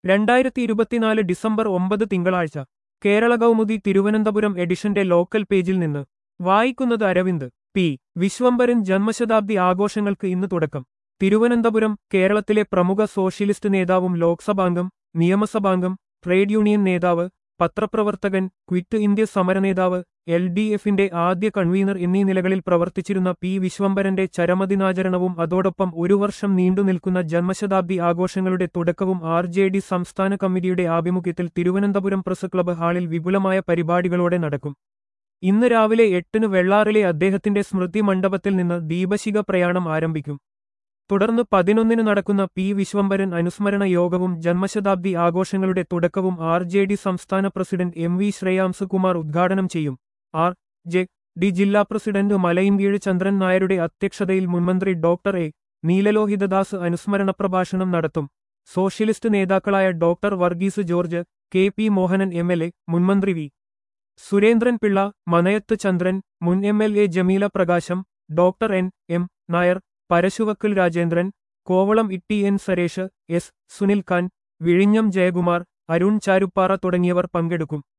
രണ്ടായിരത്തി ഇരുപത്തിനാല് ഡിസംബർ ഒമ്പത് തിങ്കളാഴ്ച കേരള കൗമുദി തിരുവനന്തപുരം എഡിഷന്റെ ലോക്കൽ പേജിൽ നിന്ന് വായിക്കുന്നത് അരവിന്ദ് പി വിശ്വംഭരൻ ജന്മശതാബ്ദി ആഘോഷങ്ങൾക്ക് ഇന്ന് തുടക്കം തിരുവനന്തപുരം കേരളത്തിലെ പ്രമുഖ സോഷ്യലിസ്റ്റ് നേതാവും ലോക്സഭാംഗം നിയമസഭാംഗം ട്രേഡ് യൂണിയൻ നേതാവ് പത്രപ്രവർത്തകൻ ക്വിറ്റ് ഇന്ത്യ സമരനേതാവ് എൽ ഡി എഫിന്റെ ആദ്യ കൺവീനർ എന്നീ നിലകളിൽ പ്രവർത്തിച്ചിരുന്ന പി വിശ്വംഭരന്റെ ചരമദിനാചരണവും അതോടൊപ്പം ഒരു വർഷം നീണ്ടുനിൽക്കുന്ന ജന്മശതാബ്ദി ആഘോഷങ്ങളുടെ തുടക്കവും ആർ ജെ ഡി സംസ്ഥാന കമ്മിറ്റിയുടെ ആഭിമുഖ്യത്തിൽ തിരുവനന്തപുരം പ്രസ് ക്ലബ്ബ് ഹാളിൽ വിപുലമായ പരിപാടികളോടെ നടക്കും ഇന്ന് രാവിലെ എട്ടിന് വെള്ളാറിലെ അദ്ദേഹത്തിന്റെ സ്മൃതി മണ്ഡപത്തിൽ നിന്ന് ദീപശിഖ പ്രയാണം ആരംഭിക്കും തുടർന്ന് പതിനൊന്നിന് നടക്കുന്ന പി വിശ്വംഭരൻ അനുസ്മരണ യോഗവും ജന്മശതാബ്ദി ആഘോഷങ്ങളുടെ തുടക്കവും ആർ ജെ ഡി സംസ്ഥാന പ്രസിഡന്റ് എം വി ശ്രേയാംസുകുമാർ ഉദ്ഘാടനം ചെയ്യും ആർ ജെ ഡി ജില്ലാ പ്രസിഡന്റ് മലയിൻകീഴ് ചന്ദ്രൻ നായരുടെ അധ്യക്ഷതയിൽ മുൻമന്ത്രി ഡോക്ടർ എ നീലലോഹിതദാസ് അനുസ്മരണ പ്രഭാഷണം നടത്തും സോഷ്യലിസ്റ്റ് നേതാക്കളായ doctor Varghese George K P Mohanan M L A മുൻമന്ത്രി വി സുരേന്ദ്രൻ പിള്ള മനയത്ത് ചന്ദ്രൻ മുൻ M L A Jameela Prakasam doctor N M Nair Parassuvakkal Rajendran Kovalam ഇട്ടി എൻ സരേഷ് എസ് സുനിൽ ഖാൻ വിഴിഞ്ഞം ജയകുമാർ അരുൺ ചാരുപ്പാറ തുടങ്ങിയവർ പങ്കെടുക്കും